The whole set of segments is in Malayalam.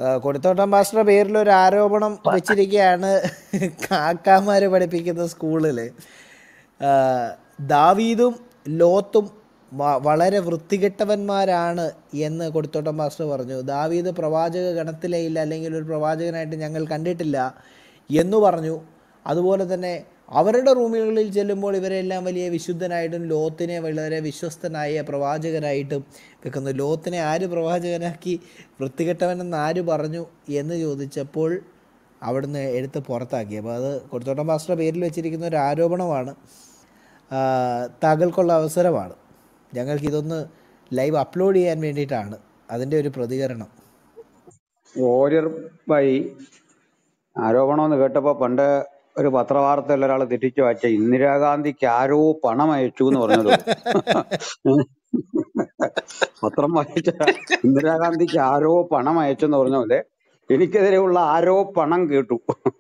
ആ, കൊടുത്തോട്ടം മാസ്റ്ററുടെ പേരിൽ ഒരു ആരോപണം വെച്ചിരിക്കുകയാണ് കാക്കാമാര് പഠിപ്പിക്കുന്ന സ്കൂളില് ആ, ദാവീദും ലോത്തും വ- വളരെ വൃത്തികെട്ടവന്മാരാണ് എന്ന് കൊടുത്തോട്ടം മാസ്റ്റർ പറഞ്ഞു ദാവീദ് പ്രവാചക ഗണത്തിലേ ഇല്ല അല്ലെങ്കിൽ ഒരു പ്രവാചകനായിട്ട് ഞങ്ങൾ കണ്ടിട്ടില്ല എന്ന് പറഞ്ഞു അതുപോലെ തന്നെ അവരുടെ റൂമുകളിൽ ചെല്ലുമ്പോൾ ഇവരെല്ലാം വലിയ വിശുദ്ധനായിട്ടും ലോത്തിനെ വളരെ വിശ്വസ്തനായ പ്രവാചകനായിട്ടും വെക്കുന്നു ലോത്തിനെ ആര് പ്രവാചകനാക്കി വൃത്തികെട്ടവനെന്ന് ആര് പറഞ്ഞു എന്ന് ചോദിച്ചപ്പോൾ അവിടുന്ന് എടുത്ത് പുറത്താക്കി അപ്പോൾ അത് കൊടുത്തോട്ടം മാസ്റ്ററുടെ പേരിൽ വെച്ചിരിക്കുന്ന ഒരു ആരോപണമാണ് ആ, താങ്കൾക്കുള്ള അവസരമാണ് ഞങ്ങൾക്കിതൊന്ന് ലൈവ് അപ്ലോഡ് ചെയ്യാൻ വേണ്ടിയിട്ടാണ് അതിൻ്റെ ഒരു പ്രതികരണം ഓര്യർ വഴി ആരോപണമെന്ന് കേട്ടപ്പോ പണ്ട് ഒരു പത്രവാർത്തയിൽ ഒരാൾ തെറ്റിച്ചു വായിച്ച ഇന്ദിരാഗാന്ധിക്ക് ആരോ പണം അയച്ചു എന്ന് പറഞ്ഞത് പത്രം വായിച്ച ഇന്ദിരാഗാന്ധിക്ക് ആരോ പണം അയച്ചെന്ന് പറഞ്ഞ പോലെ എനിക്കെതിരെയുള്ള ആരോ പണം കേട്ടു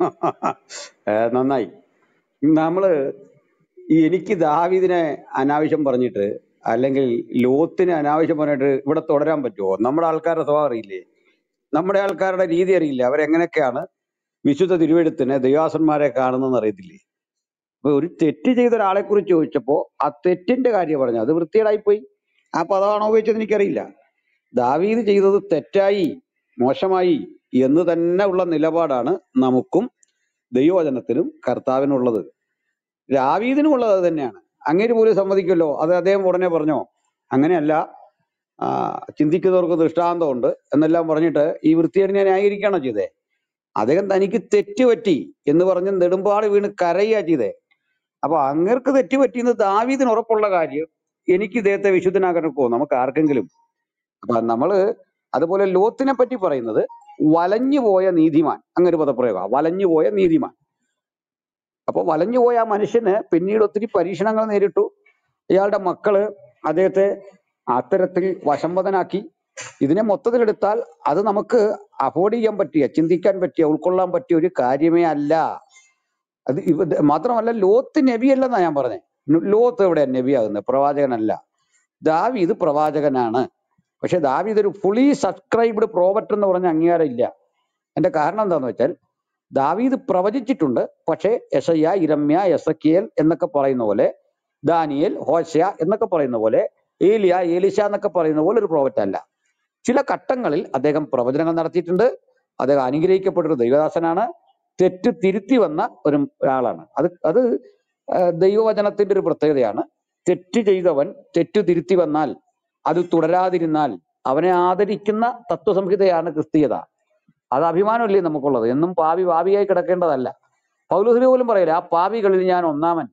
ഏ, നന്നായി നമ്മള് ഈ എനിക്ക് ദാവീദിനെ അനാവശ്യം പറഞ്ഞിട്ട് അല്ലെങ്കിൽ ലോത്തിന് അനാവശ്യം പറഞ്ഞിട്ട് ഇവിടെ തുടരാൻ പറ്റുമോ നമ്മുടെ ആൾക്കാരുടെ സ്വഭാവം അറിയില്ലേ നമ്മുടെ ആൾക്കാരുടെ രീതി അറിയില്ല അവരെങ്ങനെയൊക്കെയാണ് വിശുദ്ധ തിരുവെഴുത്തിന് ദൈവാസന്മാരെ കാണുന്നതെന്ന് അറിയത്തില്ലേ അപ്പൊ ഒരു തെറ്റ് ചെയ്ത ഒരാളെ കുറിച്ച് ചോദിച്ചപ്പോ ആ തെറ്റിന്റെ കാര്യം പറഞ്ഞു അത് വൃത്തികേടായിപ്പോയി ആ പദമാണോ ഉപയോഗിച്ചത് എനിക്കറിയില്ല ദാവീദ് ചെയ്തത് തെറ്റായി മോശമായി എന്ന് തന്നെ ഉള്ള നിലപാടാണ് നമുക്കും ദൈവവചനത്തിനും കർത്താവിനുള്ളത് ദാവീദിനും ഉള്ളത് അത് തന്നെയാണ് അങ്ങേര് പോലും സമ്മതിക്കുമല്ലോ അത് അദ്ദേഹം ഉടനെ പറഞ്ഞോ അങ്ങനെയല്ല ആ, ചിന്തിക്കുന്നവർക്ക് ദൃഷ്ടാന്തമുണ്ട് എന്നെല്ലാം പറഞ്ഞിട്ട് ഈ വൃത്തികേടിനെ ന്യായീകരിക്കുകയാണോ ചെയ്തേ അദ്ദേഹം തനിക്ക് തെറ്റ് പറ്റി എന്ന് പറഞ്ഞ് നെടുമ്പാട് വീണ് കരയുക ചെയ്തേ അപ്പൊ അങ്ങർക്ക് തെറ്റ് പറ്റിയെന്ന് ദാവീദിന് ഉറപ്പുള്ള കാര്യം എനിക്ക് ഇദ്ദേഹത്തെ വിശുദ്ധനാക്കാൻ ഒക്കുമോ നമുക്ക് ആർക്കെങ്കിലും അപ്പൊ നമ്മള് അതുപോലെ ലോത്തിനെ പറ്റി പറയുന്നത് വലഞ്ഞുപോയ നീതിമാൻ അങ്ങനെ ഒരു പദപ്രയോഗം വലഞ്ഞുപോയ നീതിമാൻ അപ്പൊ വലഞ്ഞുപോയ ആ മനുഷ്യന് പിന്നീട് ഒത്തിരി പരീക്ഷണങ്ങൾ നേരിട്ടു ഇയാളുടെ മക്കള് അദ്ദേഹത്തെ അത്തരത്തിൽ വശംവദനാക്കി ഇതിനെ മൊത്തത്തിലെടുത്താൽ അത് നമുക്ക് അഫോർഡ് ചെയ്യാൻ പറ്റിയ ചിന്തിക്കാൻ പറ്റിയ ഉൾക്കൊള്ളാൻ പറ്റിയ ഒരു കാര്യമേ അല്ല അത് ഇവ മാത്രമല്ല ലോത്ത് നബിയല്ലെന്നാ ഞാൻ പറഞ്ഞത് ലോത്ത് എവിടെ നബിയാകുന്നത് പ്രവാചകനല്ല ദാവീദ് പ്രവാചകനാണ് പക്ഷെ ദാവീദ് ഒരു ഫുള്ളി സബ്സ്ക്രൈബ്ഡ് പ്രോവറ്റ് എന്ന് പറഞ്ഞ അംഗീകാരം ഇല്ല എന്റെ കാരണം എന്താന്ന് വെച്ചാൽ ദാവീദ് പ്രവചിച്ചിട്ടുണ്ട് പക്ഷേ യശയ്യ ഇരമ്യ എസക്കിയേൽ എന്നൊക്കെ പറയുന്ന പോലെ ദാനിയേൽ ഹോശയ എന്നൊക്കെ പറയുന്ന പോലെ ഏലിയ ഏലിശ എന്നൊക്കെ പറയുന്ന പോലെ ഒരു പ്രോവറ്റ് അല്ല ചില ഘട്ടങ്ങളിൽ അദ്ദേഹം പ്രവചനങ്ങൾ നടത്തിയിട്ടുണ്ട് അദ്ദേഹം അനുഗ്രഹിക്കപ്പെട്ടൊരു ദൈവദാസനാണ് തെറ്റ് തിരുത്തി വന്ന ഒരു ഒരാളാണ് അത് അത് ആ, ദൈവവചനത്തിന്റെ ഒരു പ്രത്യേകതയാണ് തെറ്റ് ചെയ്തവൻ തെറ്റ് തിരുത്തി വന്നാൽ അത് തുടരാതിരുന്നാൽ അവനെ ആദരിക്കുന്ന തത്വസംഹിതയാണ് ക്രിസ്തീയത അത് അഭിമാനമല്ലേ നമുക്കുള്ളത് എന്നും പാവി പാവിയായി കിടക്കേണ്ടതല്ല പൗലോസിന് പോലും പറയില്ല ആ പാവികളിൽ ഞാൻ ഒന്നാമൻ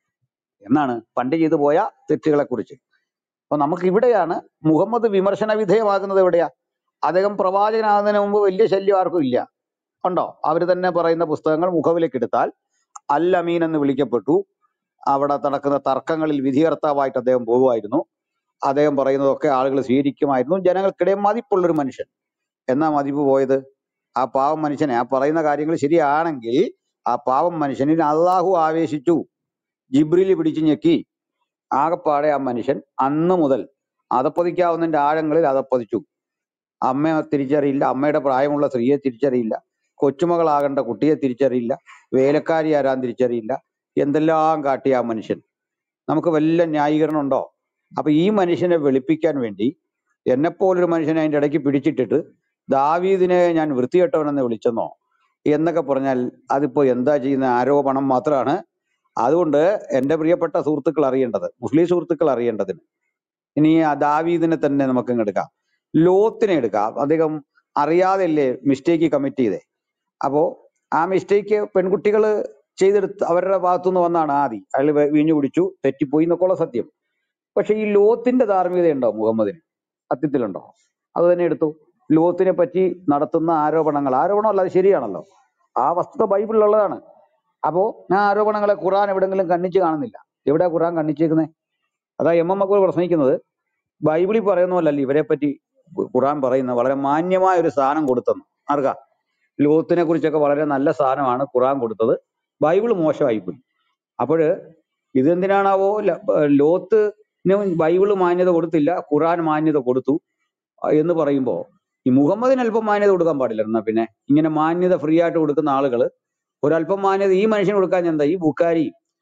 എന്നാണ് പണ്ട് ചെയ്തു പോയ തെറ്റുകളെ കുറിച്ച് അപ്പൊ നമുക്ക് ഇവിടെയാണ് മുഹമ്മദ് വിമർശന വിധേയമാകുന്നത് എവിടെയാ അദ്ദേഹം പ്രവാചകനാകുന്നതിന് മുമ്പ് വലിയ ശല്യം ആർക്കും ഇല്ല ഉണ്ടോ അവർ തന്നെ പറയുന്ന പുസ്തകങ്ങൾ മുഖവിലേക്ക് എടുത്താൽ അൽ അമീൻ എന്ന് വിളിക്കപ്പെട്ടു അവിടെ നടക്കുന്ന തർക്കങ്ങളിൽ വിധികർത്താവായിട്ട് അദ്ദേഹം പോകുമായിരുന്നു അദ്ദേഹം പറയുന്നതൊക്കെ ആളുകൾ സ്വീകരിക്കുമായിരുന്നു ജനങ്ങൾക്കിടയിൽ മതിപ്പുള്ളൊരു മനുഷ്യൻ എന്നാ മതിപ്പ് പോയത് ആ പാവം മനുഷ്യനെ ആ പറയുന്ന കാര്യങ്ങൾ ശരിയാണെങ്കിൽ ആ പാവം മനുഷ്യനിൽ അള്ളാഹു ആവേശിച്ചു ജിബ്രിലി പിടിച്ചു ഞെക്കി ആകപ്പാടെ ആ മനുഷ്യൻ അന്ന് മുതൽ അതപ്പതിക്കാവുന്നതിന്റെ ആഴങ്ങളിൽ അതപ്പതിച്ചു അമ്മയെ തിരിച്ചറിയില്ല അമ്മയുടെ പ്രായമുള്ള സ്ത്രീയെ തിരിച്ചറിയില്ല കൊച്ചുമകളാകേണ്ട കുട്ടിയെ തിരിച്ചറിയില്ല വേലക്കാരി ആരാൻ തിരിച്ചറിയില്ല എന്തെല്ലാം കാട്ടിയ ആ മനുഷ്യൻ നമുക്ക് വല്ല ന്യായീകരണം ഉണ്ടോ അപ്പൊ ഈ മനുഷ്യനെ വെളുപ്പിക്കാൻ വേണ്ടി എന്നെപ്പോലൊരു മനുഷ്യനെ അതിന്റെ ഇടയ്ക്ക് പിടിച്ചിട്ടിട്ട് ദാവീദിനെ ഞാൻ വൃത്തികെട്ടവനെന്ന് വിളിച്ചെന്നോ എന്നൊക്കെ പറഞ്ഞാൽ അതിപ്പോ എന്താ ചെയ്യുന്ന ആരോപണം മാത്രമാണ് അതുകൊണ്ട് എന്റെ പ്രിയപ്പെട്ട സുഹൃത്തുക്കൾ അറിയേണ്ടത് മുസ്ലിം സുഹൃത്തുക്കൾ അറിയേണ്ടതിന് ഇനി ആ ദാവീദിനെ തന്നെ നമുക്ക് ഇങ്ങ് എടുക്കാം ലോത്തിനെ എടുക്കാം അദ്ദേഹം അറിയാതെയല്ലേ മിസ്റ്റേക്ക് കമ്മിറ്റ് ചെയ്തേ അപ്പോ ആ മിസ്റ്റേക്ക് പെൺകുട്ടികൾ ചെയ്തെടുത്ത് അവരുടെ ഭാഗത്തുനിന്ന് വന്നാണ് ആദി അയാൾ വീഞ്ഞു കുടിച്ചു തെറ്റിപ്പോയി എന്നൊക്കെയുള്ള സത്യം പക്ഷെ ഈ ലോത്തിന്റെ ധാർമ്മികത ഉണ്ടോ മുഹമ്മദിന് സത്യത്തിലുണ്ടോ അത് തന്നെ എടുത്തു ലോത്തിനെ പറ്റി നടത്തുന്ന ആരോപണങ്ങൾ ആരോപണമല്ല അത് ശരിയാണല്ലോ ആ വസ്തുത ബൈബിളിലുള്ളതാണ് അപ്പോ ഞാൻ ആരോപണങ്ങളെ ഖുറാൻ എവിടെങ്കിലും കണ്ണിച്ച് കാണുന്നില്ല എവിടെയാ ഖുറാൻ കണ്ണിച്ചേക്കുന്നത് അതാ എം എം മക്കൂർ പ്രസംഗിക്കുന്നത് ബൈബിളിൽ പറയുന്ന പോലല്ല ഇവരെ പറ്റി ഖുറാൻ പറയുന്ന വളരെ മാന്യമായ ഒരു സ്ഥാനം കൊടുത്തെന്ന് ആർക്കാ ലോത്തിനെ കുറിച്ചൊക്കെ വളരെ നല്ല സ്ഥാനമാണ് ഖുറാൻ കൊടുത്തത് ബൈബിൾ മോശമായിപ്പോയി അപ്പോഴ് ഇതെന്തിനാണാവോ ല- ലോത്തിന് ബൈബിള് മാന്യത കൊടുത്തില്ല ഖുറാൻ മാന്യത കൊടുത്തു എന്ന് പറയുമ്പോൾ ഈ മുഹമ്മദിന് അല്പം മാന്യത കൊടുക്കാൻ പാടില്ല എന്നാ പിന്നെ ഇങ്ങനെ മാന്യത ഫ്രീ ആയിട്ട് കൊടുക്കുന്ന ആളുകൾ ഒരല്പം മാന്യത ഈ മനുഷ്യന് കൊടുക്കാൻ എന്താ ഈ ബുക്കാരി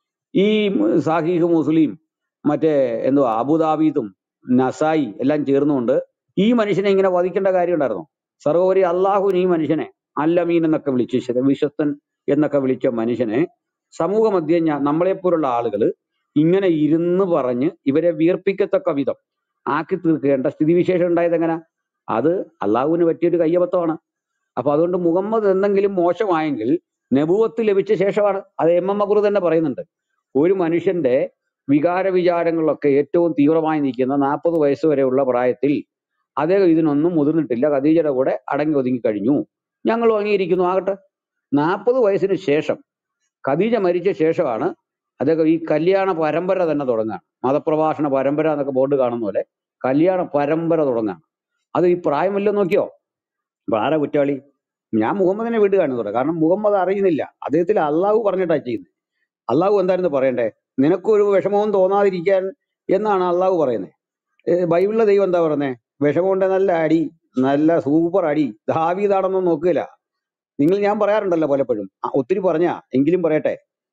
ഈ സാഹിഹ് മുസ്ലിം മറ്റേ എന്തുവാ അബുദാബീദും നസായി എല്ലാം ചേർന്നുകൊണ്ട് ഈ മനുഷ്യനെ ഇങ്ങനെ വധിക്കേണ്ട കാര്യം ഉണ്ടായിരുന്നു സർവോപരി അള്ളാഹുവിന് ഈ മനുഷ്യനെ അല്ലമീൻ എന്നൊക്കെ വിളിച്ച് ശത- വിശ്വസ്തൻ എന്നൊക്കെ വിളിച്ച മനുഷ്യനെ സമൂഹ മധ്യം ഞാൻ നമ്മളെപ്പോലുള്ള ആളുകൾ ഇങ്ങനെ ഇരുന്ന് പറഞ്ഞ് ഇവരെ വീർപ്പിക്കത്തക്ക വിധം ആക്കി തീർക്കേണ്ട സ്ഥിതിവിശേഷം ഉണ്ടായത് എങ്ങനെ അത് അള്ളാഹുവിന് പറ്റിയൊരു കയ്യബദ്ധമാണ് അപ്പൊ അതുകൊണ്ട് മുഹമ്മദ് എന്തെങ്കിലും മോശമായെങ്കിൽ നബുവത്ത് ലഭിച്ച ശേഷമാണ് അത് എം എം മക്രു തന്നെ പറയുന്നുണ്ട് ഒരു മനുഷ്യന്റെ വികാര വിചാരങ്ങളൊക്കെ ഏറ്റവും തീവ്രമായി നിൽക്കുന്ന നാൽപ്പത് വയസ്സ് വരെയുള്ള പ്രായത്തിൽ അദ്ദേഹം ഇതിനൊന്നും മുതിർന്നിട്ടില്ല ഖദീജയുടെ കൂടെ അടങ്ങി ഒതുങ്ങി കഴിഞ്ഞു ഞങ്ങൾ അംഗീകരിക്കുന്നു ആകട്ടെ നാൽപ്പത് വയസ്സിന് ശേഷം ഖദീജ മരിച്ച ശേഷമാണ് അദ്ദേഹം ഈ കല്യാണ പരമ്പര തന്നെ തുടങ്ങുകയാണ് മതപ്രഭാഷണ പരമ്പര എന്നൊക്കെ ബോർഡ് കാണുന്ന പോലെ കല്യാണ പരമ്പര തുടങ്ങുകയാണ് അത് ഈ പ്രായമല്ലോ നോക്കിയോ അപ്പൊ ആരാ കുറ്റാളി ഞാൻ മുഹമ്മദിനെ വിടുകയാണ് ഇവിടെ കാരണം മുഹമ്മദ് അറിയുന്നില്ല അദ്ദേഹത്തിൽ അള്ളാഹു പറഞ്ഞിട്ടാ ചെയ്യുന്നത് അള്ളാഹു എന്തായിരുന്നു പറയണ്ടേ നിനക്കൊരു വിഷമവും തോന്നാതിരിക്കാൻ എന്നാണ് അള്ളാഹു പറയുന്നത് ബൈബിളിലെ ദൈവം എന്താ പറയുന്നത് വിഷമം കൊണ്ട് നല്ല അടി നല്ല സൂപ്പർ അടി ദാവീദാണെന്നും നോക്കില്ല നിങ്ങൾ ഞാൻ പറയാറുണ്ടല്ലോ പലപ്പോഴും ആ, ഒത്തിരി പറഞ്ഞാ എങ്കിലും പറയട്ടെ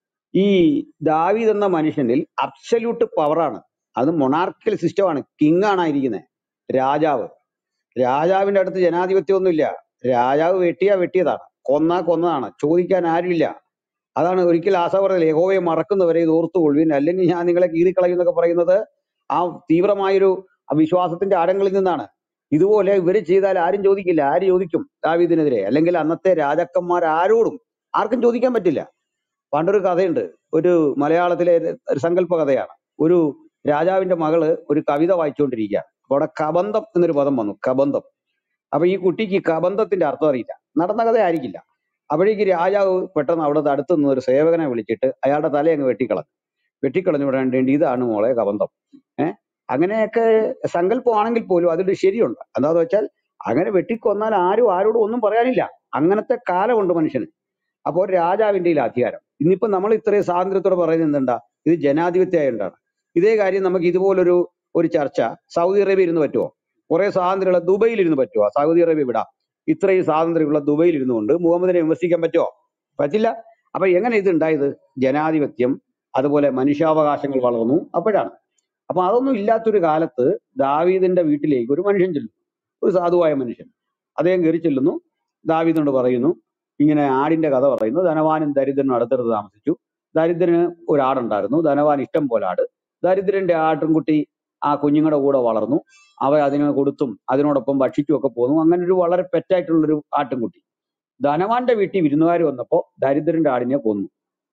ഈ ദാവീദ് എന്ന മനുഷ്യനിൽ അബ്സല്യൂട്ട് പവറാണ് അത് മൊണാർക്കൽ സിസ്റ്റമാണ് കിങ് ആണ് ഇരിക്കുന്നത് രാജാവ് രാജാവിന്റെ അടുത്ത് ജനാധിപത്യമൊന്നുമില്ല രാജാവ് വെട്ടിയാ വെട്ടിയതാണ് കൊന്നാ കൊന്നതാണ് ചോദിക്കാൻ ആരുമില്ല അതാണ് ഒരിക്കൽ ആശ പറഞ്ഞത് യഹോവയെ മറക്കുന്നവരെ ഇത് ഓർത്തു കൊള്ളുവിൻ അല്ലെങ്കിൽ ഞാൻ നിങ്ങളെ കീറിക്കളയും എന്നൊക്കെ പറയുന്നത് ആ തീവ്രമായൊരു വിശ്വാസത്തിന്റെ ആഴങ്ങളിൽ നിന്നാണ് ഇതുപോലെ ഇവര് ചെയ്താൽ ആരും ചോദിക്കില്ല ആര് ചോദിക്കും ദാവീദിനെതിരെ അല്ലെങ്കിൽ അന്നത്തെ രാജാക്കന്മാർ ആരോടും ആർക്കും ചോദിക്കാൻ പറ്റില്ല പണ്ടൊരു കഥയുണ്ട് ഒരു മലയാളത്തിലെ ഒരു സങ്കല്പ കഥയാണ് ഒരു രാജാവിന്റെ മകള് ഒരു കവിത വായിച്ചുകൊണ്ടിരിക്കുകയാണ് അപ്പൊ അവിടെ കബന്ധം എന്നൊരു പദം വന്നു കബന്ധം അപ്പൊ ഈ കുട്ടിക്ക് ഈ കബന്ധത്തിന്റെ അർത്ഥം അറിയില്ല നടന്ന കഥ ആയിരിക്കില്ല അപ്പോഴേക്ക് രാജാവ് പെട്ടെന്ന് അവിടെ അടുത്ത് നിന്ന് ഒരു സേവകനെ വിളിച്ചിട്ട് അയാളുടെ തല അങ്ങ് വെട്ടിക്കളഞ്ഞു വെട്ടിക്കളഞ്ഞു വിടേണ്ടി ഇതാണ് മോളെ കബന്ധം ഏഹ് അങ്ങനെയൊക്കെ സങ്കല്പമാണെങ്കിൽ പോലും അതിൽ ശരിയുണ്ട് എന്താന്ന് വെച്ചാൽ അങ്ങനെ വെട്ടിക്കൊന്നാൽ ആരും ആരോടും ഒന്നും പറയാനില്ല അങ്ങനത്തെ കാലമുണ്ട് മനുഷ്യന് അപ്പോൾ രാജാവിന്റെ കയ്യിൽ അധികാരം ഇന്നിപ്പോ നമ്മൾ ഇത്രയും സ്വാതന്ത്ര്യത്തോടെ പറയുന്നത് എന്താ ഇത് ജനാധിപത്യമായിട്ടാണ് ഇതേ കാര്യം നമുക്ക് ഇതുപോലൊരു ഒരു ചർച്ച സൗദി അറേബ്യ ഇരുന്ന് പറ്റുമോ കുറെ സ്വാതന്ത്ര്യമുള്ള ദുബൈയിൽ ഇരുന്ന് പറ്റുമോ സൗദി അറേബ്യ വിടാം ഇത്രയും സ്വാതന്ത്ര്യമുള്ള ദുബൈയിൽ ഇരുന്നു കൊണ്ട് മുഹമ്മദിനെ വിമർശിക്കാൻ പറ്റുമോ പറ്റില്ല അപ്പൊ എങ്ങനെ ഇത് ഉണ്ടായത് ജനാധിപത്യം അതുപോലെ മനുഷ്യാവകാശങ്ങൾ വളർന്നു അപ്പോഴാണ് അപ്പൊ അതൊന്നും ഇല്ലാത്തൊരു കാലത്ത് ദാവീദിന്റെ വീട്ടിലേക്ക് ഒരു മനുഷ്യൻ ചെല്ലുന്നു ഒരു സാധുവായ മനുഷ്യൻ അദ്ദേഹം കയറി ചെല്ലുന്നു ദാവീദിനോട് പറയുന്നു ഇങ്ങനെ ആടിന്റെ കഥ പറയുന്നു ധനവാനും ദരിദ്രനും അടുത്തടുത്ത് താമസിച്ചു ദരിദ്രന് ഒരു ആടുണ്ടായിരുന്നു ധനവാൻ ഇഷ്ടം പോലെ ആട് ദരിദ്രന്റെ ആട്ടിൻകുട്ടി ആ കുഞ്ഞുങ്ങളുടെ കൂടെ വളർന്നു അവ അതിനെ കൊടുത്തും അതിനോടൊപ്പം ഭക്ഷിച്ചും ഒക്കെ പോന്നു അങ്ങനെ ഒരു വളരെ പെറ്റായിട്ടുള്ളൊരു ആട്ടിൻകുട്ടി ധനവാന്റെ വീട്ടിൽ വിരുന്നുകാർ വന്നപ്പോ ദരിദ്രന്റെ ആടിനെ കൊന്നു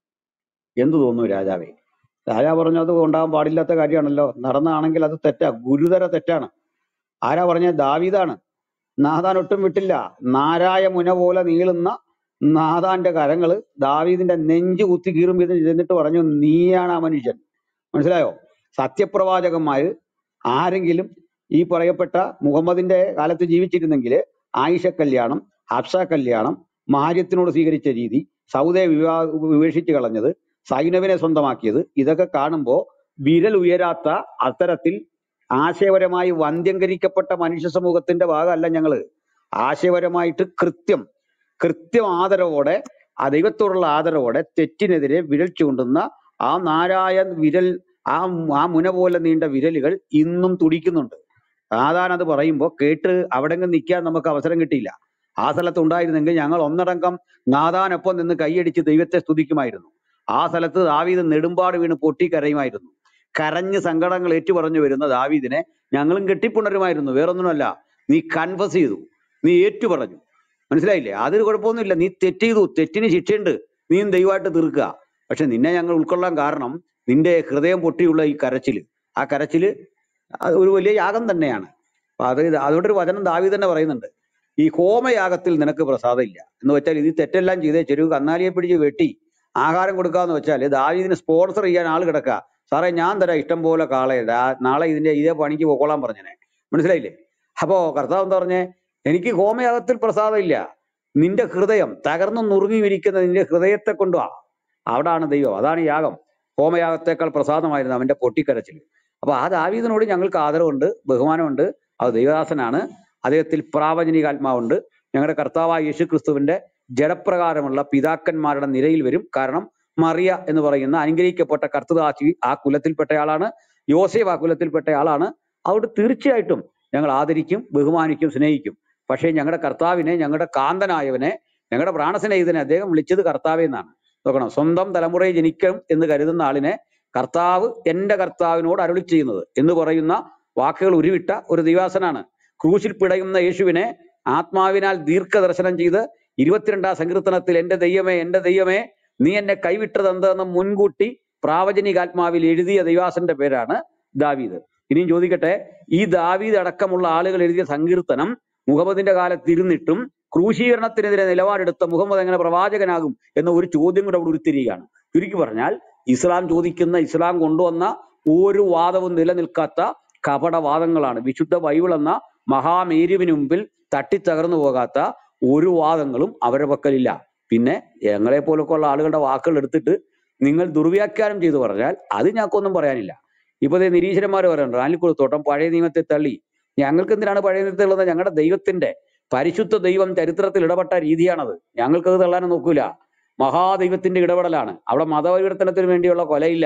എന്തു തോന്നുന്നു രാജാവേ രാജാവ് പറഞ്ഞു അത് ഉണ്ടാകാൻ പാടില്ലാത്ത കാര്യമാണല്ലോ നടന്നാണെങ്കിൽ അത് തെറ്റാ ഗുരുതര തെറ്റാണ് ആരാ പറഞ്ഞ ദാവീദാണ് നാഥാൻ ഒട്ടും വിട്ടില്ല നാരായ മുന പോലെ നീളുന്ന നാഥാന്റെ കരങ്ങള് ദാവീദിന്റെ നെഞ്ച് കുത്തി കീറും വിധം ചെന്നിട്ട് പറഞ്ഞു നീയാണ് ആ മനുഷ്യൻ മനസ്സിലായോ സത്യപ്രവാചകന്മാര് ആരെങ്കിലും ഈ പറയപ്പെട്ട മുഹമ്മദിന്റെ കാലത്ത് ജീവിച്ചിരുന്നെങ്കിൽ ആയിഷ കല്യാണം ഹഫ്സ കല്യാണം മാര്യത്തിനോട് സ്വീകരിച്ച രീതി സൗദയെ വിവാ വിവേഷിച്ച് കളഞ്ഞത് സൈനവിനെ സ്വന്തമാക്കിയത് ഇതൊക്കെ കാണുമ്പോ വിരൽ ഉയരാത്ത അത്തരത്തിൽ ആശയപരമായി വന്ധ്യംകരിക്കപ്പെട്ട മനുഷ്യ സമൂഹത്തിന്റെ ഭാഗമല്ല ഞങ്ങള് ആശയപരമായിട്ട് കൃത്യം കൃത്യം ആദരവോടെ ആ ദൈവത്തോടുള്ള ആദരവോടെ തെറ്റിനെതിരെ വിരൽ ചൂണ്ടുന്ന ആ നാരായ വിരൽ ആ ആ മുന പോലെ നീണ്ട വിരലുകൾ ഇന്നും തുടിക്കുന്നുണ്ട് സാധാരണ അത് പറയുമ്പോൾ കേട്ട് അവിടെ നിൽക്കാൻ നമുക്ക് അവസരം കിട്ടിയില്ല ആ സ്ഥലത്ത് ഉണ്ടായിരുന്നെങ്കിൽ ഞങ്ങൾ ഒന്നടങ്കം നാദാനൊപ്പം നിന്ന് കൈയടിച്ച് ദൈവത്തെ സ്തുതിക്കുമായിരുന്നു ആ സ്ഥലത്ത് ദാവീദ് നെടുമ്പാട് വീണ് പൊട്ടിക്കരയുമായിരുന്നു കരഞ്ഞ് സങ്കടങ്ങൾ ഏറ്റുപറഞ്ഞു വരുന്ന ദാവീദിനെ ഞങ്ങളും കെട്ടിപ്പുണരുമായിരുന്നു വേറൊന്നുമല്ല നീ കൺഫസ് ചെയ്തു നീ ഏറ്റുപറഞ്ഞു മനസ്സിലായില്ലേ അതൊരു കുഴപ്പമൊന്നുമില്ല നീ തെറ്റ് ചെയ്തു തെറ്റിന് ശിക്ഷയുണ്ട് നീയും ദൈവമായിട്ട് തീർക്കുക പക്ഷെ നിന്നെ ഞങ്ങൾ ഉൾക്കൊള്ളാൻ കാരണം നിന്റെ ഹൃദയം പൊട്ടിയുള്ള ഈ കരച്ചില് ആ കരച്ചില് അത് ഒരു വലിയ യാഗം തന്നെയാണ് അപ്പൊ അത് അതുകൊണ്ടൊരു വചനം ദാവി തന്നെ പറയുന്നുണ്ട് ഈ ഹോമയാഗത്തിൽ നിനക്ക് പ്രസാദമില്ല എന്ന് വെച്ചാൽ ഇത് തെറ്റെല്ലാം ചെയ്തേ ചെരുവ് കന്നാലിയെ പിടിച്ച് വെട്ടി ആഹാരം കൊടുക്കാന്ന് വെച്ചാൽ ദാവീദിന് സ്പോൺസർ ചെയ്യാൻ ആൾ കിടക്കുക സാറേ ഞാൻ തരാം ഇഷ്ടം പോലെ കാളെ ദാ- നാളെ ഇതിന്റെ ഇതേ പണിക്ക് പോക്കോളാൻ പറഞ്ഞനെ മനസ്സിലായില്ലേ അപ്പോ കർത്താവ് എന്താ പറഞ്ഞേ എനിക്ക് ഹോമയാഗത്തിൽ പ്രസാദമില്ല നിന്റെ ഹൃദയം തകർന്നു നുറുങ്ങിയിരിക്കുന്ന നിന്റെ ഹൃദയത്തെ കൊണ്ടുവാ അവിടാണ് ദൈവം അതാണ് യാഗം ഹോമയാഗത്തേക്കാൾ പ്രസാദമായിരുന്നു അവന്റെ പൊട്ടിക്കരച്ചിൽ അപ്പൊ ആ ദാവീദിനോട് ഞങ്ങൾക്ക് ആദരവുണ്ട് ബഹുമാനമുണ്ട് അത് ദൈവദാസനാണ് അദ്ദേഹത്തിൽ പ്രാവചനികാത്മാവുണ്ട് ഞങ്ങളുടെ കർത്താവായ യേശു ക്രിസ്തുവിന്റെ ജഡപ്രകാരമുള്ള പിതാക്കന്മാരുടെ നിരയിൽ വരും കാരണം മറിയ എന്ന് പറയുന്ന അനുഗ്രഹിക്കപ്പെട്ട കർത്തദാസി ആ കുലത്തിൽപ്പെട്ടയാളാണ് യോസേഫ് ആ കുലത്തിൽപ്പെട്ടയാളാണ് അതുകൊണ്ട് തീർച്ചയായിട്ടും ഞങ്ങൾ ആദരിക്കും ബഹുമാനിക്കും സ്നേഹിക്കും പക്ഷേ ഞങ്ങളുടെ കർത്താവിനെ ഞങ്ങളുടെ കാന്തനായവനെ ഞങ്ങളുടെ പ്രാണസ്നേഹിതനെ അദ്ദേഹം വിളിച്ചത് കർത്താവെ എന്നാണ് നോക്കണം സ്വന്തം തലമുറയിൽ ജനിക്കും എന്ന് കരുതുന്ന ആളിനെ കർത്താവ് എന്റെ കർത്താവിനോട് അരുളി ചെയ്യുന്നത് എന്ന് പറയുന്ന വാക്കുകൾ ഉരുവിട്ട ഒരു ദിവാസനാണ് ക്രൂശിൽ പിടയുന്ന യേശുവിനെ ആത്മാവിനാൽ ദീർഘദർശനം ചെയ്ത് ഇരുപത്തിരണ്ടാം സങ്കീർത്തനത്തിൽ എന്റെ ദൈവമേ എന്റെ ദൈവമേ നീ എന്നെ കൈവിട്ടതെന്തെന്ന് മുൻകൂട്ടി പ്രാവചനികാത്മാവിൽ എഴുതിയ ദൈവാസന്റെ പേരാണ് ദാവീദ് ഇനിയും ചോദിക്കട്ടെ ഈ ദാവീദ് അടക്കമുള്ള ആളുകൾ എഴുതിയ സങ്കീർത്തനം മുഹമ്മദിന്റെ കാലത്ത് ഇരുന്നിട്ടും ക്രൂശീകരണത്തിനെതിരെ നിലപാടെടുത്ത മുഹമ്മദ് എങ്ങനെ പ്രവാചകനാകും എന്ന ഒരു ചോദ്യം കൂടെ അവിടെ ഉരുത്തിരിയുകയാണ് ചുരുക്കി പറഞ്ഞാൽ ഇസ്ലാം ചോദിക്കുന്ന ഇസ്ലാം കൊണ്ടുവന്ന ഒരു വാദവും നിലനിൽക്കാത്ത കപടവാദങ്ങളാണ് വിശുദ്ധ ബൈബിൾ എന്ന മഹാമേരുവിന് മുമ്പിൽ തട്ടിത്തകർന്നു പോകാത്ത ഒരു വാദങ്ങളും അവരുടെ പക്കലില്ല പിന്നെ ഞങ്ങളെ പോലൊക്കെ ഉള്ള ആളുകളുടെ വാക്കുകൾ എടുത്തിട്ട് നിങ്ങൾ ദുർവ്യാഖ്യാനം ചെയ്തു പറഞ്ഞാൽ അത് ഞങ്ങൾക്കൊന്നും പറയാനില്ല ഇപ്പൊ ദേ നിരീശ്വരന്മാർ പറയുന്നുണ്ട് റാലിക്കുളത്തോട്ടം പഴയ നിയമത്തെ തള്ളി ഞങ്ങൾക്ക് എന്തിനാണ് പഴയ നിയമത്തിൽ ഉള്ളത് ഞങ്ങളുടെ ദൈവത്തിന്റെ പരിശുദ്ധ ദൈവം ചരിത്രത്തിൽ ഇടപെട്ട രീതിയാണത് ഞങ്ങൾക്കത് തള്ളാനും നോക്കൂല മഹാദൈവത്തിന്റെ ഇടപെടലാണ് അവിടെ മതപരിവർത്തനത്തിന് വേണ്ടിയുള്ള കൊലയില്ല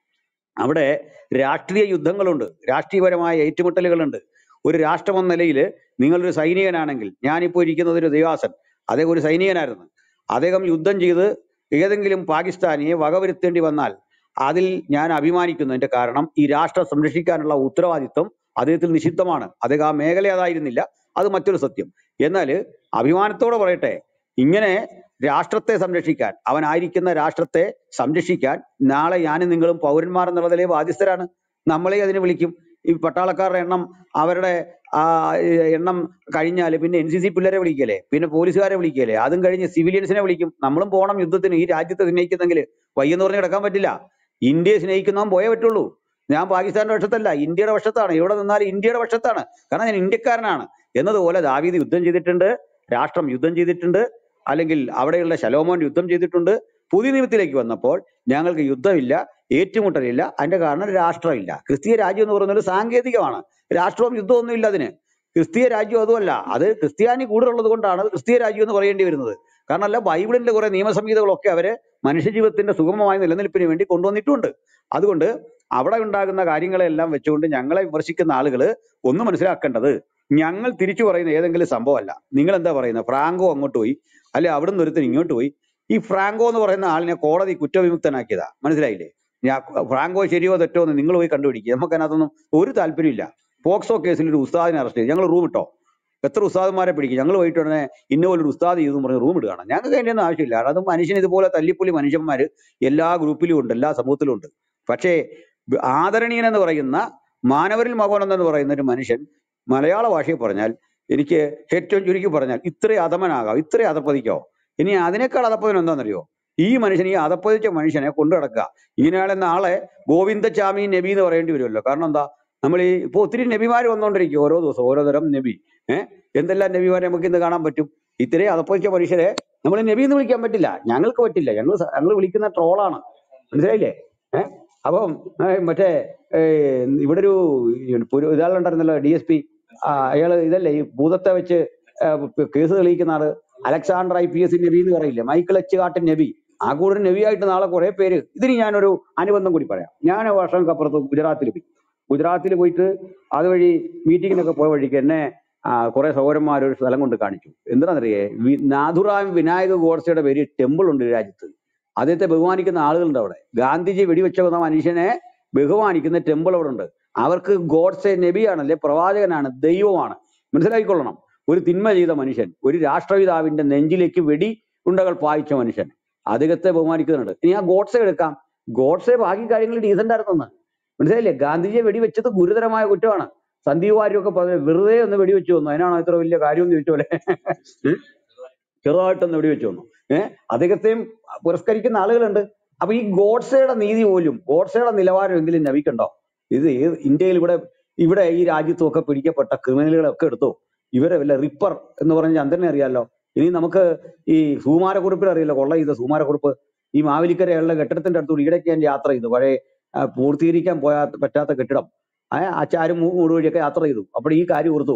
അവിടെ രാഷ്ട്രീയ യുദ്ധങ്ങളുണ്ട് രാഷ്ട്രീയപരമായ ഏറ്റുമുട്ടലുകളുണ്ട് ഒരു രാഷ്ട്രം എന്ന നിലയിൽ നിങ്ങളൊരു സൈനികനാണെങ്കിൽ ഞാനിപ്പോൾ ഇരിക്കുന്നത് ഒരു ദേവാസൻ അദ്ദേഹം ഒരു സൈനികനായിരുന്നു അദ്ദേഹം യുദ്ധം ചെയ്ത് ഏതെങ്കിലും പാകിസ്ഥാനിയെ വകവരുത്തേണ്ടി വന്നാൽ അതിൽ ഞാൻ അഭിമാനിക്കുന്നതിന്റെ കാരണം ഈ രാഷ്ട്രം സംരക്ഷിക്കാനുള്ള ഉത്തരവാദിത്വം അദ്ദേഹത്തിൽ നിഷിദ്ധമാണ് അദ്ദേഹം ആ മേഖല അതായിരുന്നില്ല അത് മറ്റൊരു സത്യം എന്നാൽ അഭിമാനത്തോടെ പറയട്ടെ ഇങ്ങനെ രാഷ്ട്രത്തെ സംരക്ഷിക്കാൻ അവനായിരിക്കുന്ന രാഷ്ട്രത്തെ സംരക്ഷിക്കാൻ നാളെ ഞാനും നിങ്ങളും പൗരന്മാർ എന്നുള്ളതിലെ ബാധ്യസ്ഥരാണ് നമ്മളെ അതിന് വിളിക്കും ഈ പട്ടാളക്കാരുടെ എണ്ണം അവരുടെ ആ ഏ, എണ്ണം കഴിഞ്ഞാൽ പിന്നെ എൻ സി സി പിള്ളേരെ വിളിക്കല്ലേ പിന്നെ പോലീസുകാരെ വിളിക്കല്ലേ അതും കഴിഞ്ഞ് സിവിലിയൻസിനെ വിളിക്കും നമ്മളും പോകണം യുദ്ധത്തിന് ഈ രാജ്യത്തെ സ്നേഹിക്കുന്നെങ്കിൽ വയ്യെന്ന് പറഞ്ഞ് കിടക്കാൻ പറ്റില്ല ഇന്ത്യയെ സ്നേഹിക്കുന്നവൻ പോയേ പറ്റുള്ളൂ ഞാൻ പാകിസ്ഥാന്റെ പക്ഷത്തല്ല ഇന്ത്യയുടെ പക്ഷത്താണ് ഇവിടെ നിന്നാൽ ഇന്ത്യയുടെ പക്ഷത്താണ് കാരണം ഞാൻ ഇന്ത്യക്കാരനാണ് എന്നതുപോലെ ദാവീദ് യുദ്ധം ചെയ്തിട്ടുണ്ട് രാഷ്ട്രം യുദ്ധം ചെയ്തിട്ടുണ്ട് അല്ലെങ്കിൽ അവിടെയുള്ള ശലോമോൻ യുദ്ധം ചെയ്തിട്ടുണ്ട് പുതിയ നിയമത്തിലേക്ക് വന്നപ്പോൾ ഞങ്ങൾക്ക് യുദ്ധമില്ല ഏറ്റുമുട്ടലില്ല അതിന്റെ കാരണം രാഷ്ട്രമില്ല ക്രിസ്തീയ രാജ്യം എന്ന് പറയുന്നത് ഒരു സാങ്കേതികമാണ് രാഷ്ട്രവും യുദ്ധമൊന്നും ഇല്ല അതിന് ക്രിസ്തീയ രാജ്യം അതുമല്ല അത് ക്രിസ്ത്യാനി കൂടുതലുള്ളത് കൊണ്ടാണ് അത് ക്രിസ്തീയ രാജ്യം എന്ന് പറയേണ്ടി വരുന്നത് കാരണം അല്ല ബൈബിളിന്റെ കുറെ നിയമസംഹിതകളൊക്കെ അവര് മനുഷ്യജീവിതത്തിന്റെ സുഗമമായ നിലനിൽപ്പിന് വേണ്ടി കൊണ്ടുവന്നിട്ടുണ്ട് അതുകൊണ്ട് അവിടെ ഉണ്ടാകുന്ന കാര്യങ്ങളെല്ലാം വെച്ചുകൊണ്ട് ഞങ്ങളെ വിമർശിക്കുന്ന ആളുകൾ ഒന്ന് മനസ്സിലാക്കേണ്ടത് ഞങ്ങൾ തിരിച്ചു പറയുന്ന ഏതെങ്കിലും സംഭവമല്ല നിങ്ങൾ എന്താ പറയുന്നത് ഫ്രാങ്കോ അങ്ങോട്ട് പോയി അല്ലെ അവിടുന്ന് ഒരുത്തൻ ഇങ്ങോട്ട് പോയി ഈ ഫ്രാങ്കോ എന്ന് പറയുന്ന ആളിനെ കോടതി കുറ്റവിമുക്തനാക്കിയതാ മനസ്സിലായില്ലേ ഞാൻ ഫ്രാങ്കോ ശരിയോ തെറ്റോ എന്ന് നിങ്ങൾ പോയി കണ്ടുപിടിക്കുക നമുക്ക് അതിനകത്തൊന്നും ഒരു താല്പര്യമില്ല പോക്സോ കേസിൽ ഒരു ഉസ്താദിനെ അറസ്റ്റ് ചെയ്തു ഞങ്ങൾ റൂം ഇട്ടോ എത്ര ഉസ്താദന്മാരെ പിടിക്കും ഞങ്ങൾ പോയിട്ട് ഉടനെ ഇന്ന പോലെ ഒരു ഉസ്താദ് ചെയ്തു പറഞ്ഞ് റൂം ഇടുകയാണ് ഞങ്ങൾക്ക് അതിൻ്റെ ഒന്നും ആവശ്യമില്ല അത് മനുഷ്യൻ ഇതുപോലെ തല്ലിപ്പൊലി മനുഷ്യന്മാർ എല്ലാ ഗ്രൂപ്പിലും ഉണ്ട് എല്ലാ സമൂഹത്തിലും ഉണ്ട് പക്ഷേ ബ- ആദരണീയൻ എന്ന് പറയുന്ന മാനവരിൽ മകോനം എന്ന് പറയുന്ന ഒരു മനുഷ്യൻ മലയാള ഭാഷയിൽ പറഞ്ഞാൽ എനിക്ക് ഏറ്റവും ചുരുക്കി പറഞ്ഞാൽ ഇത്രയും അധമനാകാം ഇത്രയും അധപ്പതിക്കോ ഇനി അതിനേക്കാൾ അധപ്പതിന് എന്താണെന്നറിയോ ഈ മനുഷ്യൻ ഈ അധപ്പതിച്ച മനുഷ്യനെ കൊണ്ടു നടക്കുക ഇങ്ങനെയാളെ നാളെ ഗോവിന്ദചാമി നബി എന്ന് പറയേണ്ടി വരുമല്ലോ കാരണം എന്താ നമ്മൾ ഈ ഇപ്പൊ ഒത്തിരി നബിമാർ വന്നുകൊണ്ടിരിക്കും ഓരോ ദിവസം ഓരോ തരം നബി ഏഹ് എന്തെല്ലാം നബിമാരെ നമുക്ക് ഇന്ന് കാണാൻ പറ്റും ഇത്രയും അധപ്പതിച്ച മനുഷ്യരെ നമ്മൾ നബി എന്ന് വിളിക്കാൻ പറ്റില്ല ഞങ്ങൾക്ക് പറ്റില്ല ഞങ്ങൾ ഞങ്ങൾ വിളിക്കുന്ന ട്രോളാണ് മനസ്സിലായില്ലേ ഏഹ് അപ്പം ഏഹ് മറ്റേ ഏഹ് ഇവിടെ ഒരു ഒരു ഇതാളുണ്ടായിരുന്നല്ലോ ഡി എസ് പി അയാള് ഇതല്ലേ ഈ ഭൂതത്തെ വെച്ച് ഏഹ് കേസ് തെളിയിക്കുന്ന ആള് അലക്സാണ്ടർ ഐ പി എസ് നബി എന്ന് പറയില്ലേ മൈക്കിൾ എച്ച് കാട്ടൻ നബി ആ കൂടെ നബി ആയിട്ട് നാളെ കുറെ പേര് ഇതിന് ഞാനൊരു അനുബന്ധം കൂടി പറയാം ഞാൻ വർഷങ്ങൾക്കപ്പുറത്ത് ഗുജറാത്തിൽ പോയി ഗുജറാത്തിൽ പോയിട്ട് അതുവഴി മീറ്റിങ്ങിനൊക്കെ പോയ വഴിക്ക് എന്നെ ആ, കുറെ സഹോദരന്മാർ ഒരു സ്ഥലം കൊണ്ട് കാണിച്ചു എന്താണെന്നറിയേ വി- നാഥുറാം വിനായക ഗോഡ്സയുടെ പേര് ടെമ്പിൾ ഉണ്ട് ഈ രാജ്യത്ത് അദ്ദേഹത്തെ ബഹുമാനിക്കുന്ന ആളുകളുണ്ട് അവിടെ ഗാന്ധിജി വെടിവെച്ച കൊന്ന മനുഷ്യനെ ബഹുമാനിക്കുന്ന ടെമ്പിൾ അവിടെ ഉണ്ട് അവർക്ക് ഗോഡ്സെ നബിയാണല്ലേ പ്രവാചകനാണ് ദൈവമാണ് മനസ്സിലാക്കിക്കൊള്ളണം ഒരു തിന്മ ചെയ്ത മനുഷ്യൻ ഒരു രാഷ്ട്രപിതാവിന്റെ നെഞ്ചിലേക്ക് വെടി ഉണ്ടകൾ പായിച്ച മനുഷ്യൻ അദ്ദേഹത്തെ ബഹുമാനിക്കുന്നുണ്ട് ഇനി ആ ഗോഡ്സെ എടുക്കാം ഗോഡ്സെ ബാക്കി കാര്യങ്ങൾ ഡീസന്റ് ആയിരുന്നെന്ന് മനസ്സിലായില്ലേ ഗാന്ധിജിയെ വെടിവെച്ചത് ഗുരുതരമായ കുറ്റമാണ് സന്ദീപ് വാര്യരൊക്കെ പറഞ്ഞു വെറുതെ ഒന്ന് വെടിവെച്ചു വന്നു അതിനാണോ ഇത്ര വലിയ കാര്യം എന്ന് ചോദിച്ച പോലെ ഉം? ചെറുതായിട്ടൊന്ന് വെടിവെച്ചു വന്നു ഏഹ് അദ്ദേഹത്തെയും പുരസ്കരിക്കുന്ന ആളുകളുണ്ട് അപ്പൊ ഈ ഗോഡ്സയുടെ നീതി പോലും ഗോഡ്സയുടെ നിലവാരം എങ്കിലും നവിക്കണ്ടോ ഇത് ഏത് ഇന്ത്യയിൽ ഇവിടെ ഇവിടെ ഈ രാജ്യത്തുമൊക്കെ പിടിക്കപ്പെട്ട ക്രിമിനലുകളൊക്കെ എടുത്തു ഇവരെ വല്ല റിപ്പർ എന്ന് പറഞ്ഞ ചന്ദ്രനെ അറിയാലോ ഇനി നമുക്ക് ഈ സുകുമാരക്കുറിപ്പിനെ അറിയാലോ കൊള്ള ചെയ്ത സുകുമാരക്കുറിപ്പ് ഈ മാവേലിക്കരയുള്ള കെട്ടിടത്തിന്റെ അടുത്തൂടെ ഇടയ്ക്ക് ഞാൻ യാത്ര ചെയ്തു പഴയ ആ, പൂർത്തീകരിക്കാൻ പോയാ പറ്റാത്ത കെട്ടിടം ആ അച്ചാരും മൂടുവഴിയൊക്കെ യാത്ര ചെയ്തു അപ്പോൾ ഈ കാര്യം ഓർത്തു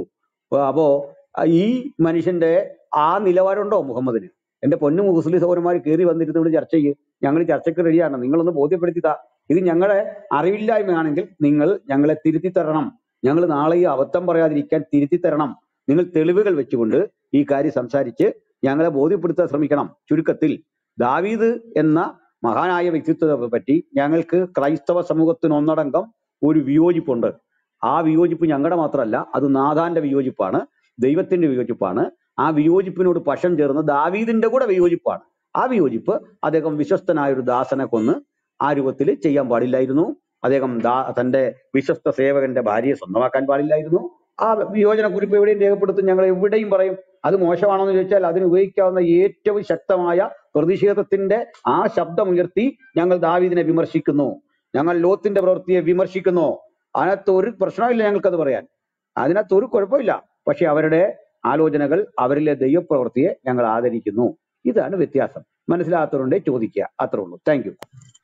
അപ്പോ ആ ഈ മനുഷ്യന്റെ ആ നിലവാരമുണ്ടോ മുഹമ്മദിന് എന്റെ പൊന്നു മുസ്ലിം സഹോദരന്മാർ കയറി വന്നിരുന്ന് ഇവിടെ ചർച്ച ചെയ്യും ഞങ്ങൾ ചർച്ചയ്ക്ക് റെഡിയാണ് നിങ്ങളൊന്ന് ബോധ്യപ്പെടുത്തിത്താ ഇത് ഞങ്ങളെ അറിവില്ലായ്മയാണെങ്കിൽ നിങ്ങൾ ഞങ്ങളെ തിരുത്തി തരണം ഞങ്ങൾ നാളെ ഈ അബദ്ധം പറയാതിരിക്കാൻ തിരുത്തി തരണം നിങ്ങൾ തെളിവുകൾ വെച്ചുകൊണ്ട് ഈ കാര്യം സംസാരിച്ച് ഞങ്ങളെ ബോധ്യപ്പെടുത്താൻ ശ്രമിക്കണം ചുരുക്കത്തിൽ ദാവീദ് എന്ന മഹാനായ വ്യക്തിത്വത്തെ പറ്റി ഞങ്ങൾക്ക് ക്രൈസ്തവ സമൂഹത്തിന് ഒന്നടങ്കം ഒരു വിയോജിപ്പുണ്ട് ആ വിയോജിപ്പ് ഞങ്ങളുടെ മാത്രമല്ല അത് നാഥാന്റെ വിയോജിപ്പാണ് ദൈവത്തിന്റെ വിയോജിപ്പാണ് ആ വിയോജിപ്പിനോട് പശം ചേർന്ന് ദാവീദിന്റെ കൂടെ വിയോജിപ്പാണ് ആ വിയോജിപ്പ് അദ്ദേഹം വിശ്വസ്തനായ ഒരു ദാസനെ കൊന്ന് ആ രൂപത്തിൽ ചെയ്യാൻ പാടില്ലായിരുന്നു അദ്ദേഹം ദാ തന്റെ വിശ്വസ്ത സേവകന്റെ ഭാര്യയെ സ്വന്തമാക്കാൻ പാടില്ലായിരുന്നു ആ വിയോജന കുറിപ്പ് എവിടെയും രേഖപ്പെടുത്തും ഞങ്ങൾ എവിടെയും പറയും അത് മോശമാണെന്ന് ചോദിച്ചാൽ അതിന് ഉപയോഗിക്കാവുന്ന ഏറ്റവും ശക്തമായ പ്രതിഷേധത്തിന്റെ ആ ശബ്ദമുയർത്തി ഞങ്ങൾ ദാവീദിനെ വിമർശിക്കുന്നു ഞങ്ങൾ ലോത്തിന്റെ പ്രവൃത്തിയെ വിമർശിക്കുന്നു അതിനകത്ത് ഒരു പ്രശ്നമില്ല ഞങ്ങൾക്കത് പറയാൻ അതിനകത്ത് ഒരു കുഴപ്പമില്ല പക്ഷെ അവരുടെ ആലോചനകൾ അവരിലെ ദൈവപ്രവൃത്തിയെ ഞങ്ങൾ ആദരിക്കുന്നു ഇതാണ് വ്യത്യാസം മനസ്സിലാകാത്തവരുണ്ടെ ചോദിക്കുക അത്രേ ഉള്ളൂ thank you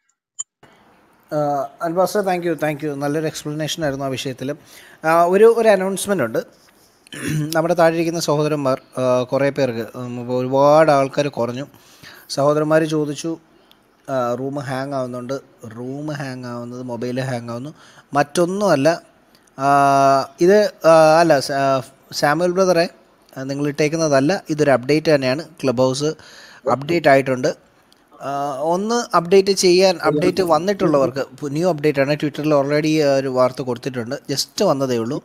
alabaster thank you thank you നല്ലൊരു എക്സ്പ്ലനേഷൻ ആയിരുന്നു ആ വിഷയത്തിൽ ഒരു ഒരു അനൗൺസ്മെൻ്റ് ഉണ്ട് നമ്മുടെ താഴെ ഇരിക്കുന്ന സഹോദരന്മാർ ആ, കുറേ പേർക്ക് ഉം, ഇപ്പൊ ഒരുപാട് ആൾക്കാർ കുറഞ്ഞു സഹോദരന്മാർ ചോദിച്ചു റൂം ഹാങ് ആവുന്നുണ്ട് റൂം ഹാങ് ആവുന്നത് മൊബൈൽ ഹാങ് ആവുന്നു മറ്റൊന്നുമല്ല ആ, ഇത് ആ, അല്ല സ- ആ, സാമുവൽ ബ്രദറെ ആ, നിങ്ങൾ ഇട്ടേക്കുന്നതല്ല ഇതൊരു അപ്ഡേറ്റ് തന്നെയാണ് ക്ലബ് ഹൗസ് അപ്ഡേറ്റ് ആയിട്ടുണ്ട് ആ, ഒന്ന് അപ്ഡേറ്റ് ചെയ്യാൻ അപ്ഡേറ്റ് വന്നിട്ടുള്ളവർക്ക് ന്യൂ അപ്ഡേറ്റ് ആണ് ട്വിറ്ററിൽ ഓൾറെഡി ഒരു വാർത്ത കൊടുത്തിട്ടുണ്ട് ജസ്റ്റ് വന്നതേ ഉള്ളൂ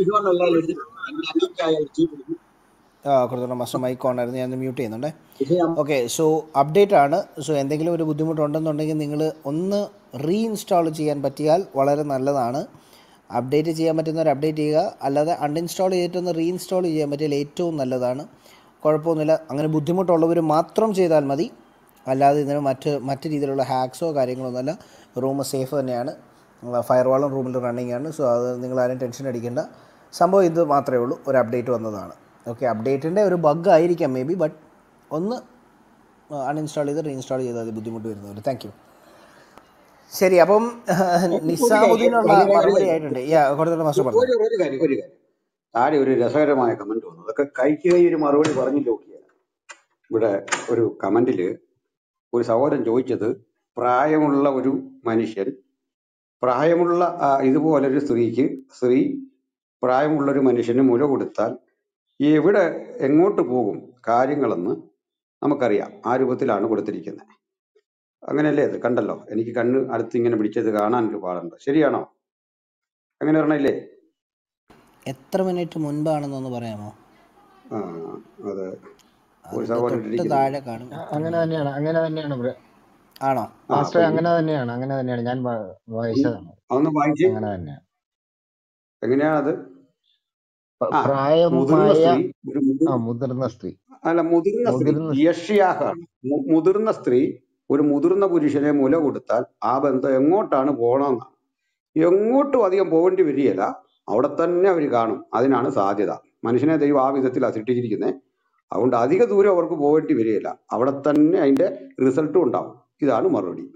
ആ കൊടുത്തോളാം മാസ്റ്റർ മൈക്ക് ഓൺ ആയിരുന്നു ഞാൻ മ്യൂട്ട് ചെയ്യുന്നുണ്ടേ ഓക്കെ സോ അപ്ഡേറ്റ് ആണ് സോ എന്തെങ്കിലും ഒരു ബുദ്ധിമുട്ടുണ്ടെന്നുണ്ടെങ്കിൽ നിങ്ങൾ ഒന്ന് റീഇൻസ്റ്റാൾ ചെയ്യാൻ പറ്റിയാൽ വളരെ നല്ലതാണ് അപ്ഡേറ്റ് ചെയ്യാൻ പറ്റുന്നവർ അപ്ഡേറ്റ് ചെയ്യുക അല്ലാതെ അൺഇൻസ്റ്റാൾ ചെയ്തിട്ടൊന്ന് റീഇൻസ്റ്റാൾ ചെയ്യാൻ പറ്റിയാൽ ഏറ്റവും നല്ലതാണ് കുഴപ്പമൊന്നുമില്ല അങ്ങനെ ബുദ്ധിമുട്ടുള്ളവർ മാത്രം ചെയ്താൽ മതി അല്ലാതെ ഇതിന് മറ്റ് മറ്റ് രീതിയിലുള്ള ഹാക്സോ കാര്യങ്ങളൊന്നുമല്ല റൂം സേഫ് തന്നെയാണ് ഫയർ വാളും റൂമിൽ റണ്ണിങ് ആണ് സോ അത് നിങ്ങൾ ആരും ടെൻഷൻ അടിക്കേണ്ട സംഭവം ഇത് മാത്രമേ ഉള്ളൂ ഒരു അപ്ഡേറ്റ് വന്നതാണ് ഓക്കെ അപ്ഡേറ്റിൻ്റെ ഒരു ബഗ് ആയിരിക്കാം മേ ബി ബട്ട് ഒന്ന് അൺഇൻസ്റ്റാൾ ചെയ്ത് റീഇൻസ്റ്റാൾ ചെയ്താൽ മതി ബുദ്ധിമുട്ട് വരുന്നവർ താങ്ക് യു ശരി അപ്പം നിസാമുദ്ദീനുള്ള മറുപടി ആയിട്ടുണ്ട് യാ കൊടുത്തോളം മാസ്റ്റർ പറഞ്ഞു ഒരു ഒരു കാര്യം ഒരു കാര്യം താഴെ ഒരു രസകരമായ കമന്റ് വന്നു അതൊക്കെ കൈക്ക് കൈ ഒരു മറുപടി പറഞ്ഞില്ല നോക്കിയാൽ ഇവിടെ ഒരു കമന്റില് ഒരു സഹോദരൻ ചോദിച്ചത് പ്രായമുള്ള ഒരു മനുഷ്യൻ പ്രായമുള്ള ആ, ഇതുപോലെ ഒരു സ്ത്രീക്ക് സ്ത്രീ പ്രായമുള്ള ഒരു മനുഷ്യന് മുല കൊടുത്താൽ എവിടെ എങ്ങോട്ട് പോകും കാര്യങ്ങളെന്ന് നമുക്കറിയാം ആ രൂപത്തിലാണ് കൊടുത്തിരിക്കുന്നത് അങ്ങനെയല്ലേ അത് കണ്ടല്ലോ എനിക്ക് കണ്ണ് അടുത്ത് ഇങ്ങനെ പിടിച്ചത് കാണാൻ ഒരു പാടുണ്ട് ശരിയാണോ അങ്ങനെ പറഞ്ഞില്ലേ എത്ര മിനിറ്റ് മുൻപാണെന്നൊന്ന് പറയാമോ ആ അതെ ഒരു അതിൻ്റെ സഹോദരൻ തൊട്ട് ഇരിക്കുന്നു താഴെ കാണും അ- അങ്ങനെ തന്നെയാണ് അങ്ങനെ തന്നെയാണ് ബ്ര- ആണോ ആ പാസ്റ്റർ അപ്പൊ അങ്ങനെ തന്നെയാണ് അങ്ങനെ തന്നെയാണ് ഞാൻ വ- വായിച്ചതാണ് അതൊന്ന് വായിച്ച് അങ്ങനെ തന്നെയാണ് എങ്ങനെയാണത് പ- ആ മുതിർന്ന പ്രായമായ സ്ത്രീ ഒരു മുതിർ ആ മുതിർന്ന സ്ത്രീ അല്ല മുതിർന്ന സ്ത്രീ മുതിർന്ന സ്- യഷ്യാഹാണ് മു- മുതിർന്ന സ്ത്രീ ഒരു മുതിർന്ന പുരുഷനെ മുല കൊടുത്താൽ ആ ബന്ധം എങ്ങോട്ടാണ് പോകണമെന്നാണ് എങ്ങോട്ടും അധികം പോകേണ്ടി വരികയില്ല അവിടെ തന്നെ അവർ കാണും അതിനാണ് സാധ്യത മനുഷ്യനെ ദൈവം ആ വിധത്തിൽ സൃഷ്ടിച്ചിരിക്കുന്നത് അതുകൊണ്ട് അധിക ദൂരം അവർക്ക് പോകേണ്ടി വരികയില്ല അവിടെ തന്നെ അതിന്റെ റിസൾട്ടും ഉണ്ടാവും ഇതാണ് മറുപടി